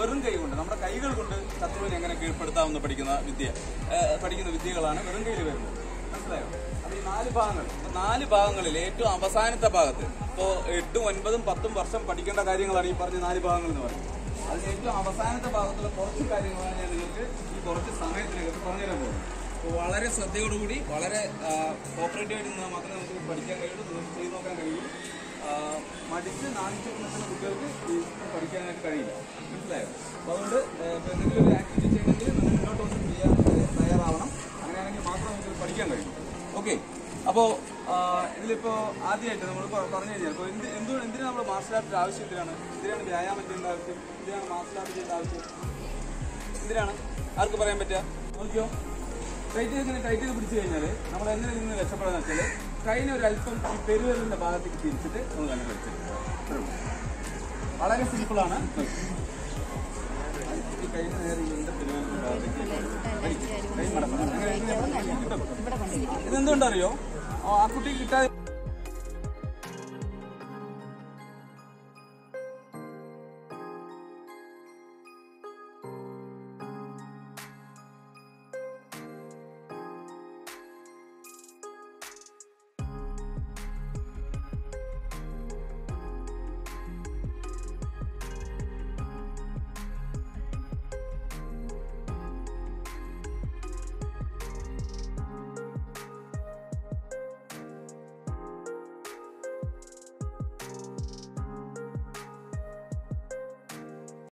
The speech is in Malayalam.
വെറും കൈ കൊണ്ട് നമ്മുടെ കൈകൾ കൊണ്ട് ശത്രുവിനെ എങ്ങനെ കീഴ്പ്പെടുത്താമെന്ന് പഠിക്കുന്ന വിദ്യ ഏഹ്, പഠിക്കുന്ന വിദ്യകളാണ് വെറും കയ്യിൽ വരുന്നത് മനസ്സിലായോ അപ്പൊ ഈ നാല് ഭാഗങ്ങൾ ഇപ്പൊ നാല് ഭാഗങ്ങളിൽ ഏറ്റവും അവസാനത്തെ ഭാഗത്ത് ഇപ്പോ എട്ടും ഒൻപതും പത്തും വർഷം പഠിക്കേണ്ട കാര്യങ്ങളാണ് ഈ പറഞ്ഞ നാല് ഭാഗങ്ങൾ എന്ന് പറയുന്നത് അതിൽ ഏറ്റവും അവസാനത്തെ ഭാഗത്തുള്ള കുറച്ച് കാര്യങ്ങളാണ് ഞാൻ നിങ്ങൾക്ക് ഈ കുറച്ച് സമയത്തിനകത്ത് പറഞ്ഞുതരാൻ പോകുന്നത് അപ്പോൾ വളരെ ശ്രദ്ധയോടുകൂടി വളരെ കോപ്പറേറ്റീവ് ആയിട്ട് നിന്നാൽ മാത്രമേ നമുക്ക് ഇത് പഠിക്കാൻ കഴിയുള്ളൂ നിങ്ങൾക്ക് ചെയ്ത് നോക്കാൻ കഴിയും ആ, മടിച്ച് നാണിച്ച് നിൽക്കുന്ന കുട്ടികൾക്ക് ഈ പഠിക്കാനായിട്ട് കഴിയില്ല മനസ്സിലായോ അപ്പോൾ അതുകൊണ്ട് ഏ, ഇപ്പൊ എന്തെങ്കിലും ഒരു ആക്ടിവിറ്റി ചെയ്യണമെങ്കിൽ നമ്മൾ മുന്നോട്ട് വന്ന് ചെയ്യാൻ ഏ, തയ്യാറാവണം അങ്ങനെയാണെങ്കിൽ മാത്രം നമുക്ക് ഇത് പഠിക്കാൻ കഴിയും ഓക്കെ അപ്പോൾ ഇതിലിപ്പോൾ ആദ്യമായിട്ട് നമ്മൾ പറഞ്ഞു കഴിഞ്ഞാൽ ഇപ്പോൾ എന്ത് എന്ത് എന്തിനാണ് നമ്മൾ മാർഷൽ ആർട്ടിൻ്റെ ആവശ്യം എന്തിനാണ് എന്തിനാണ് വ്യായാമം ചെയ്യേണ്ട ആവശ്യം എന്തിനാണ് മാർഷൽ ആർട്ട് ചെയ്യേണ്ട ആവശ്യം എന്തിനാണ് ആർക്ക് പറയാൻ പറ്റുക നോക്കിയോ ടൈറ്റ് ഇങ്ങനെ ടൈറ്റ് ചെയ്ത് പിടിച്ചു കഴിഞ്ഞാൽ നമ്മൾ എങ്ങനെ നിന്ന് രക്ഷപ്പെടാന്ന് വെച്ചാൽ കൈനെ ഒരു അല്പം ഈ പെരുവിരലിന്റെ ഭാഗത്തേക്ക് തിരിച്ചിട്ട് നമ്മൾ തന്നെ വെച്ചെടുക്കുക വളരെ സിമ്പിളാണ് ഈ കൈന് നേരെ ഇതിന്റെ പെരുവിരലിന്റെ ഭാഗത്തേക്ക് കൈ മടക്കണം അങ്ങനെ ഇങ്ങനെ കിട്ടും. ഇതെന്തുകൊണ്ടറിയോ ആ കുട്ടി കിട്ടാതെ